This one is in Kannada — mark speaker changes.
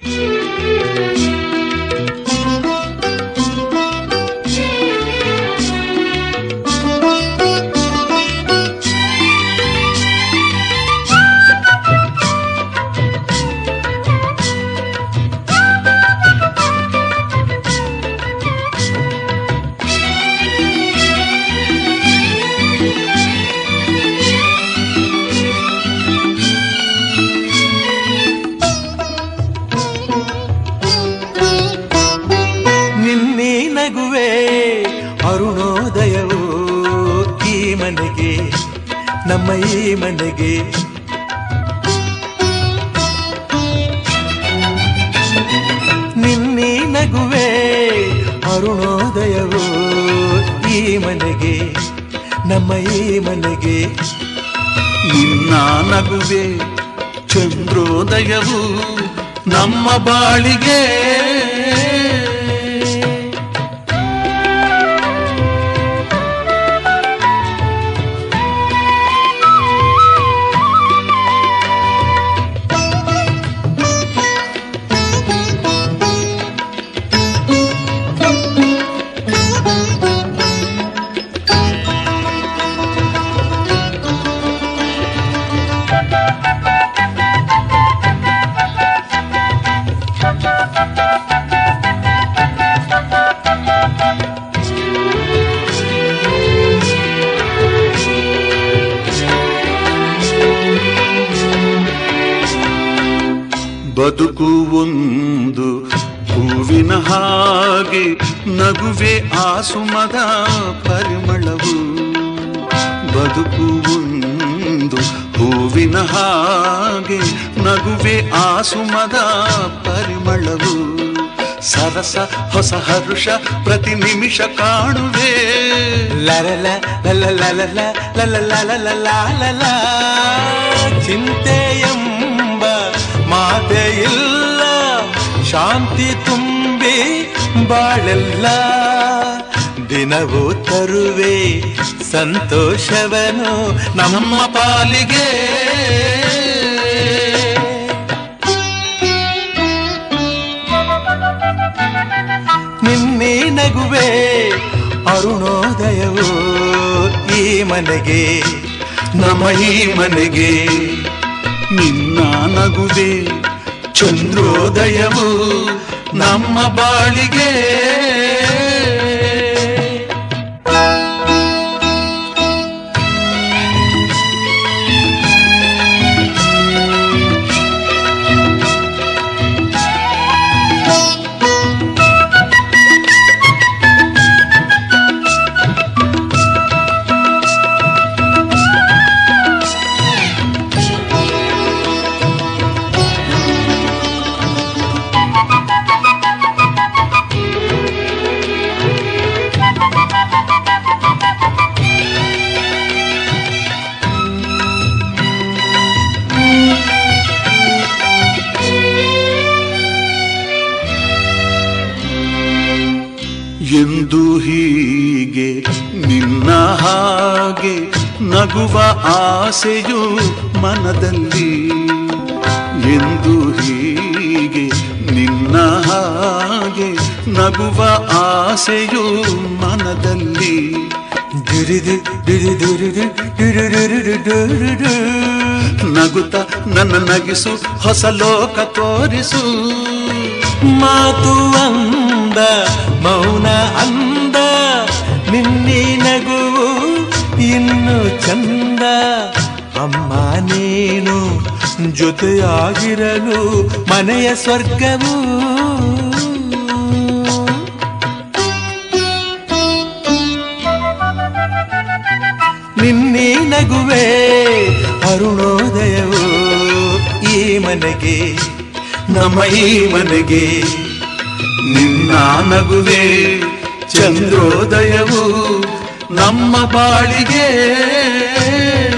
Speaker 1: ನಿನ್ನೆ ನಗುವೆ ಅರುಣೋದಯವು ಈ ಮನೆಗೆ ನಮ್ಮ ಈ ಮನೆಗೆ ನಿನ್ನೆ ನಗುವೆ ಅರುಣೋದಯವು ಈ ಮನೆಗೆ ನಮ್ಮ ಈ ಮನೆಗೆ
Speaker 2: ನಿನ್ನ ನಗುವೆ ಚಂದ್ರೋದಯವು ನಮ್ಮ ಬಾಳಿಗೆ ಬದುಕು ಒಂದು ಹೂವಿನ ಹಾಗೆ ನಗುವೆ ಆಸುಮದ ಪರಿಮಳವು ಬದುಕು ಒಂದು ಹೂವಿನ ಹಾಗೆ ನಗುವೆ ಆಸುಮದ ಪರಿಮಳವು ಸರಸ ಹೊಸ ಹರುಷ ಪ್ರತಿ ನಿಮಿಷ ಕಾಣುವೆ
Speaker 1: ಲರಲ ಲಲ ಲಲ ಲಲ ಲಲ ಲಲ ಚಿಂತೆ ಎಂಬ ಮಾತೆ ಇಲ್ಲ ಶಾಂತಿ ತುಂಬಿ ಬಾಳೆಲ್ಲ ದಿನವೂ ತರುವೆ ಸಂತೋಷವನು ನಮ್ಮ ಪಾಲಿಗೆ ನಿನ್ನೆ ನಗುವೆ ಅರುಣೋದಯವು ಈ ಮನೆಗೆ
Speaker 2: ನಮ್ಮ ಈ ಮನೆಗೆ ನಿನ್ನ ನಗುವೆ ಚಂದ್ರೋದಯವು ನಮ್ಮ ಬಾಳಿಗೆ ಎಂದು ಹೀಗೆ ನಿನ್ನ ಹಾಗೆ ನಗುವ ಆಸೆಯು ಮನದಲ್ಲಿ ಎಂದು ಹೀಗೆ ನಿನ್ನ ಹಾಗೆ ನಗುವ ಆಸೆಯು ಮನದಲ್ಲಿ
Speaker 1: ದುರಿದು ದುರಿ ದುರಿದು ದುರುರುರುರು ದುರುರು.
Speaker 2: ನಗುತ್ತ ನನ್ನ ನಗಿಸು ಹೊಸ ಲೋಕ ತೋರಿಸು
Speaker 1: ಮಾತು ಅಂದ ಮೌನ ಅಂದ ನಿನ್ನೆ ನಗುವು ಇನ್ನು ಚಂದ ಅಮ್ಮ ನೀನು ಜೊತೆಯಾಗಿರಲು ಮನೆಯ ಸ್ವರ್ಗವು ನಿನ್ನೆ ನಗುವೆ ಅರುಣೋದಯವು ಈ ಮನೆಗೆ
Speaker 2: ನಮ್ಮ ಈ ಮನೆಗೆ ನಿನ್ನ ನಗುವೆ ಚಂದ್ರೋದಯವು ನಮ್ಮ ಬಾಳಿಗೆ